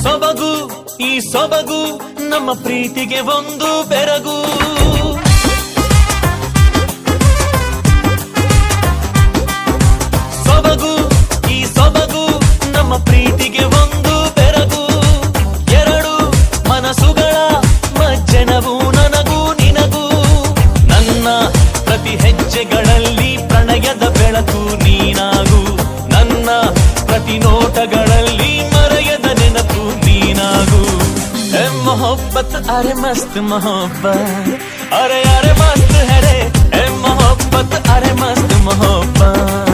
ಸೊಬಗು ಈ ಸೊಬಗು ನಮ್ಮ ಪ್ರೀತಿಗೆ ಒಂದು ಬೆರಗು ಸೊಬಗು ಈ ಸೊಬಗು ನಮ್ಮ ಪ್ರೀತಿಗೆ ಒಂದು ಬೆರಗು ಎರಡು ಮನಸ್ಸುಗಳ ಮಜ್ಜನವು ನನಗೂ ನಿನಗೂ ನನ್ನ ಪ್ರತಿ ಹೆಜ್ಜೆಗಳಲ್ಲಿ ಪ್ರಣಯದ ಬೆಳಕು ನೀನಾಗು ನನ್ನ ಪ್ರತಿ ನೋಟಗಳಲ್ಲಿ ಮರೆಯದ ನೆನಪು ನೀನಾಗು ए मोहब्बत अरे मस्त मोहब्बत अरे अरे मस्त है रे ए मोहब्बत अरे मस्त मोहब्बत